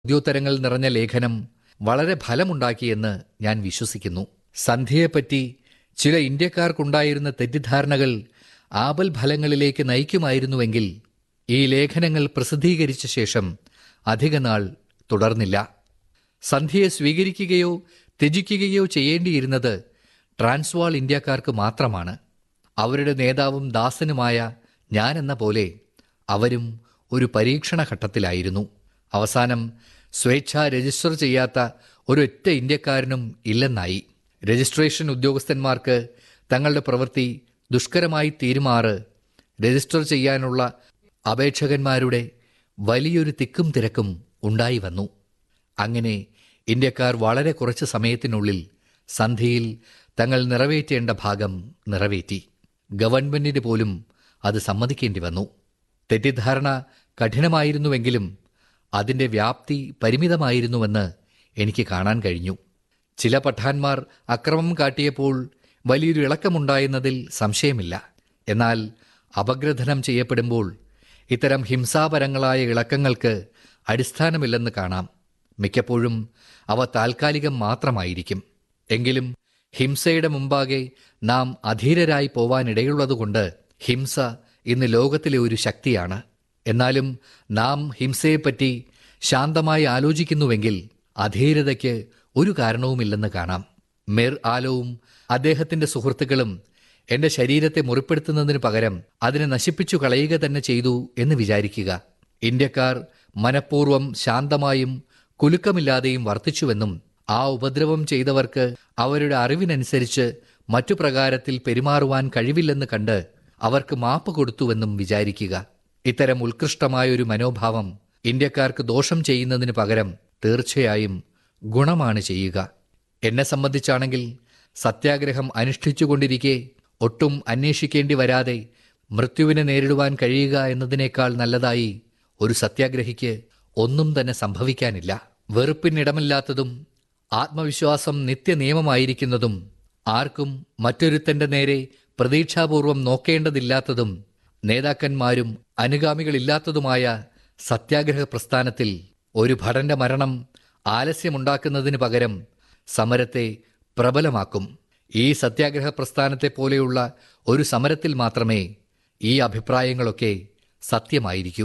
ചോദ്യോത്തരങ്ങൾ നിറഞ്ഞ ലേഖനം വളരെ ഫലമുണ്ടാക്കിയെന്ന് ഞാൻ വിശ്വസിക്കുന്നു സന്ധ്യയെപ്പറ്റി ചില ഇന്ത്യക്കാർക്കുണ്ടായിരുന്ന തെറ്റിദ്ധാരണകൾ ആപൽ ഫലങ്ങളിലേക്ക് നയിക്കുമായിരുന്നുവെങ്കിൽ ഈ ലേഖനങ്ങൾ പ്രസിദ്ധീകരിച്ച ശേഷം അധികനാൾ തുടർന്നില്ല സന്ധ്യയെ സ്വീകരിക്കുകയോ ത്യജിക്കുകയോ ചെയ്യേണ്ടിയിരുന്നത് ട്രാൻസ്വാൾ ഇന്ത്യക്കാർക്ക് മാത്രമാണ് അവരുടെ നേതാവും ദാസനുമായ ഞാനെന്ന പോലെ അവരും ഒരു പരീക്ഷണ ഘട്ടത്തിലായിരുന്നു അവസാനം സ്വേച്ഛാ രജിസ്റ്റർ ചെയ്യാത്ത ഒരൊറ്റ ഇന്ത്യക്കാരനും ഇല്ലെന്നായി രജിസ്ട്രേഷൻ ഉദ്യോഗസ്ഥന്മാർക്ക് തങ്ങളുടെ പ്രവൃത്തി ദുഷ്കരമായി തീരുമാറ് രജിസ്റ്റർ ചെയ്യാനുള്ള അപേക്ഷകന്മാരുടെ വലിയൊരു തിക്കും തിരക്കും ഉണ്ടായി വന്നു അങ്ങനെ ഇന്ത്യക്കാർ വളരെ കുറച്ച് സമയത്തിനുള്ളിൽ സന്ധിയിൽ തങ്ങൾ നിറവേറ്റേണ്ട ഭാഗം നിറവേറ്റി ഗവൺമെന്റിന് പോലും അത് സമ്മതിക്കേണ്ടി വന്നു തെറ്റിദ്ധാരണ കഠിനമായിരുന്നുവെങ്കിലും അതിൻ്റെ വ്യാപ്തി പരിമിതമായിരുന്നുവെന്ന് എനിക്ക് കാണാൻ കഴിഞ്ഞു ചില പഠാന്മാർ അക്രമം കാട്ടിയപ്പോൾ വലിയൊരു ഇളക്കമുണ്ടായെന്നതിൽ സംശയമില്ല എന്നാൽ അപഗ്രഥനം ചെയ്യപ്പെടുമ്പോൾ ഇത്തരം ഹിംസാപരങ്ങളായ ഇളക്കങ്ങൾക്ക് അടിസ്ഥാനമില്ലെന്ന് കാണാം മിക്കപ്പോഴും അവ താൽക്കാലികം മാത്രമായിരിക്കും എങ്കിലും ഹിംസയുടെ മുമ്പാകെ നാം അധീരരായി പോവാനിടയുള്ളതുകൊണ്ട് ഹിംസ ഇന്ന് ലോകത്തിലെ ഒരു ശക്തിയാണ് എന്നാലും നാം ഹിംസയെപ്പറ്റി ശാന്തമായി ആലോചിക്കുന്നുവെങ്കിൽ അധീരതയ്ക്ക് ഒരു കാരണവുമില്ലെന്ന് കാണാം മിർ ആലോവും അദ്ദേഹത്തിന്റെ സുഹൃത്തുക്കളും എന്റെ ശരീരത്തെ മുറിപ്പെടുത്തുന്നതിന് പകരം അതിനെ നശിപ്പിച്ചു കളയുക തന്നെ ചെയ്തു എന്ന് വിചാരിക്കുക ഇന്ത്യക്കാർ മനഃപൂർവ്വം ശാന്തമായും കുലുക്കമില്ലാതെയും വർത്തിച്ചുവെന്നും ആ ഉപദ്രവം ചെയ്തവർക്ക് അവരുടെ അറിവിനനുസരിച്ച് മറ്റു പ്രകാരത്തിൽ പെരുമാറുവാൻ കഴിവില്ലെന്ന് കണ്ട് അവർക്ക് മാപ്പ് കൊടുത്തുവെന്നും വിചാരിക്കുക ഇത്തരം ഉത്കൃഷ്ടമായൊരു മനോഭാവം ഇന്ത്യക്കാർക്ക് ദോഷം ചെയ്യുന്നതിന് പകരം തീർച്ചയായും ഗുണമാണ് ചെയ്യുക എന്നെ സംബന്ധിച്ചാണെങ്കിൽ സത്യാഗ്രഹം അനുഷ്ഠിച്ചുകൊണ്ടിരിക്കെ ഒട്ടും അന്വേഷിക്കേണ്ടി വരാതെ മൃത്യുവിനെ നേരിടുവാൻ കഴിയുക എന്നതിനേക്കാൾ നല്ലതായി ഒരു സത്യാഗ്രഹിക്ക് ഒന്നും തന്നെ സംഭവിക്കാനില്ല വെറുപ്പിനിടമില്ലാത്തതും ആത്മവിശ്വാസം നിത്യനിയമമായിരിക്കുന്നതും ആർക്കും മറ്റൊരുത്തന്റെ നേരെ പ്രതീക്ഷാപൂർവം നോക്കേണ്ടതില്ലാത്തതും നേതാക്കന്മാരും അനുഗാമികളില്ലാത്തതുമായ സത്യാഗ്രഹ പ്രസ്ഥാനത്തിൽ ഒരു ഭടന്റെ മരണം ആലസ്യമുണ്ടാക്കുന്നതിന് പകരം സമരത്തെ പ്രബലമാക്കും ഈ സത്യാഗ്രഹ പ്രസ്ഥാനത്തെ പോലെയുള്ള ഒരു സമരത്തിൽ മാത്രമേ ഈ അഭിപ്രായങ്ങളൊക്കെ സത്യമായിരിക്കൂ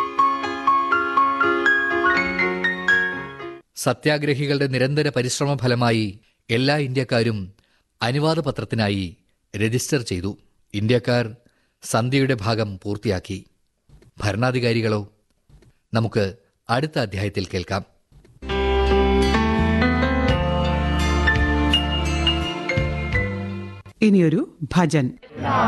സത്യാഗ്രഹികളുടെ നിരന്തര പരിശ്രമ ഫലമായി എല്ലാ ഇന്ത്യക്കാരും അനുവാദ പത്രത്തിനായി രജിസ്റ്റർ ചെയ്തു ഇന്ത്യക്കാർ സന്ധ്യയുടെ ഭാഗം പൂർത്തിയാക്കി ഭരണാധികാരികളോ നമുക്ക് അടുത്ത അധ്യായത്തിൽ കേൾക്കാം ഇനിയൊരു ഭജൻ